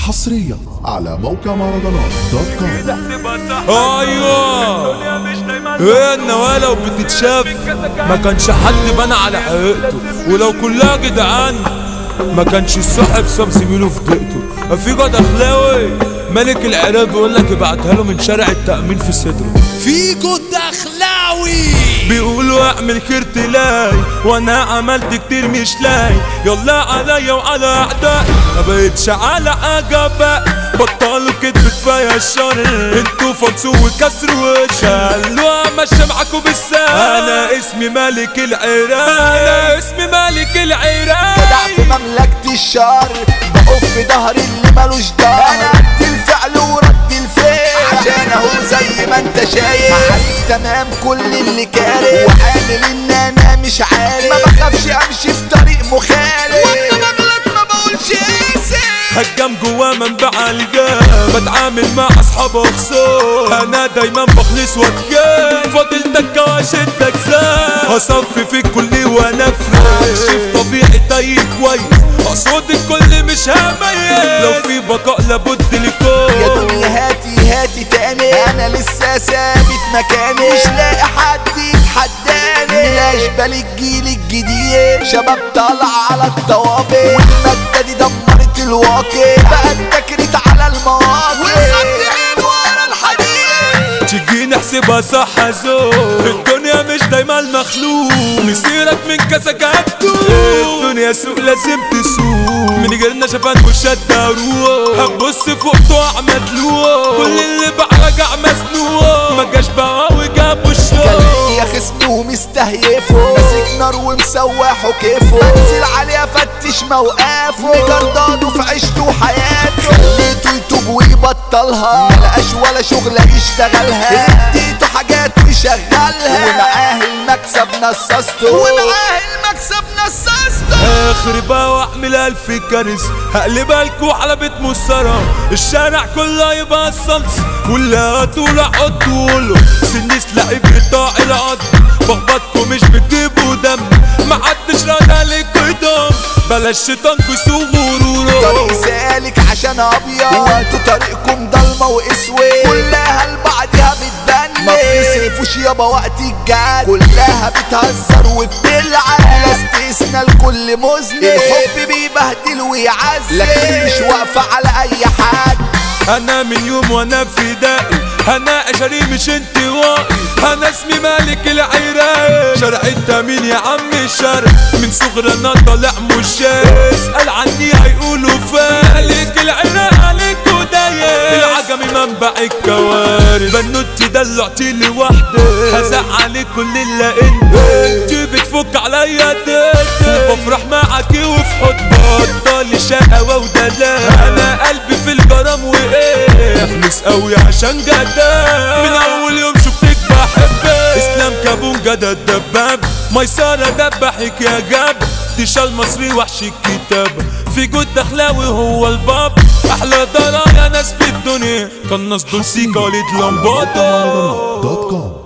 حصريا على موقع مهرجانات دوت كوم ايوه ايه النواله وبتتشاف ما كانش حد بنى على حقيقته ولو كلها جدعان ما كانش الصاحب ساب زميله في دقته في جد اخلاوي ملك العراق بيقول لك ابعتها له من شارع التأمين في صدره في جد اخلاوي بيقولوا اعمل خير تلاقي وانا عملت كتير مش لاقي يلا عليا وعلى اعدائي ما بقتش على عجبة بطلوا كدب كفايه الشر انتوا فلسوا وكسر وش خلوها ماشيه معاكوا بالسهل انا اسمي ملك العراق انا اسمي ملك العراق جدع في مملكة الشر بقف في ظهر اللي ملوش ضهر انا قد الفعل ورد الفعل عشان اهو زي ما انت شايف عارف تمام كل اللي كاره وعامل ان انا مش عارف ما بخافش امشي في طريق مخالف وانا بغلط ما بقولش اسف هجم جوا منبع الجام بتعامل مع اصحاب اخصام انا دايما بخلص واتجام فاضل دكه واشدك زام هصفي في كل وانا فريش في طبيعي تايه كويس اقصد الكل مش هميز لو في بقاء لابد يا لكم دنيا هاتي هاتي تاني انا لسه ثابت مكاني مش لاقي حد يتحداني الاشبال الجيل الجديد شباب طالع على الطوابق والمادة دي دمرت الواقع بقى التكريت على المواقع والخط عين ورا الحديد تيجي نحسبها صح زور الدنيا مش دايما المخلوق مسيرك من كاسك هتدوق الدنيا سوق لازم تسوق من غيرنا شفان وشد روح هتبص فوق تقع مدلوق كل اللي بقى رجع مسنوق ما جاش بقى وجاب الشوق كلبي يا خصمي ومستهيفه ماسك نار ومسوحه كيفه بنزل عليه افتش موقفه مجردانه في عيشته وحياته خليته يتوب ويبطلها ملقاش ولا شغلة يشتغلها اديته حاجات ويشغلها ومعاه المكسب نصصته ومعاه المكسب نصصته اخر بقى واعمل الف كارث هقلبها لكو على بيت مسطرة الشارع كله يبقى الصلص كلها طول احط طوله سنس لعيب قطاع العض بخبطكوا مش بتجيبوا دم محدش راضي عليكوا يدم بلاش شيطانكوا يسوق غروره طريق سالك عشان ابيض وانتوا طريقكم ضلمه واسود كلها لبعضها بتبني ما بتصرفوش يابا وقت الجد كلها بتهزر وبتلعب بلا استثناء الكل مذنب الحب بيبهدل ويعذب لكن مش واقفه على اي حد انا من يوم وانا في دائي انا اشاري مش انطوائي انا اسمي مالك العراق شرع التامين يا عم الشرق من صغر انا طالع مشاي اسال عني هيقولوا فالك العراق عليك ودايق العجمي منبع الكوارث بنوتي دلعتي لوحدي هزق عليك كل اللي انت انت بتفك عليا ديت وبفرح معاكي وفي حضن بطل شقاوة ودلال انا قلبي في الجرام وايه اخلص قوي عشان جدال من اول يوم شفتك بحبك اسلام كابون جدع الدباب ميسرة دبحك يا جاب ديشا المصري وحش الكتاب في جود دخلاوي هو الباب احلى درايا ناس في الدنيا قناص دول سيكا وليد لمبادو دوت كوم